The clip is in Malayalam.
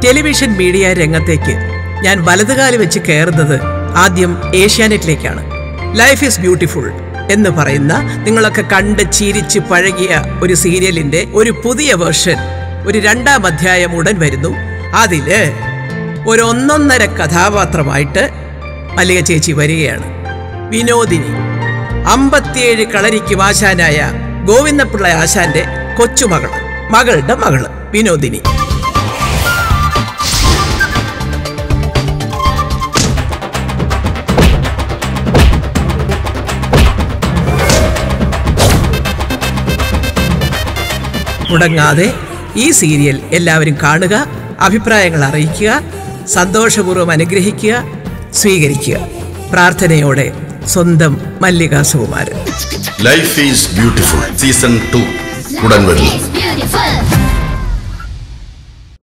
ടെലിവിഷൻ മീഡിയ രംഗത്തേക്ക് ഞാൻ വലതുകാലി വെച്ച് കയറുന്നത് ആദ്യം ഏഷ്യാനെറ്റിലേക്കാണ് ലൈഫ് ഈസ് ബ്യൂട്ടിഫുൾ എന്ന് പറയുന്ന നിങ്ങളൊക്കെ കണ്ട് ചിരിച്ച് പഴകിയ ഒരു സീരിയലിന്റെ ഒരു പുതിയ വേർഷൻ ഒരു രണ്ടാം അധ്യായം ഉടൻ വരുന്നു അതില് ഒരു ഒന്നൊന്നര കഥാപാത്രമായിട്ട് മല്ലിക ചേച്ചി വരികയാണ് വിനോദിനി അമ്പത്തിയേഴ് കളരിക്ക് ആശാനായ ഗോവിന്ദപിള്ള ആശാന്റെ കൊച്ചുമകൾ മകളുടെ മകള് വിനോദിനി മുടങ്ങാതെ ഈ സീരിയൽ എല്ലാവരും കാണുക അഭിപ്രായങ്ങൾ അറിയിക്കുക സന്തോഷപൂർവ്വം അനുഗ്രഹിക്കുക സ്വീകരിക്കുക പ്രാർത്ഥനയോടെ സ്വന്തം Mallika Sukumaran life is beautiful season two ഉടൻ വരുന്നു It's beautiful.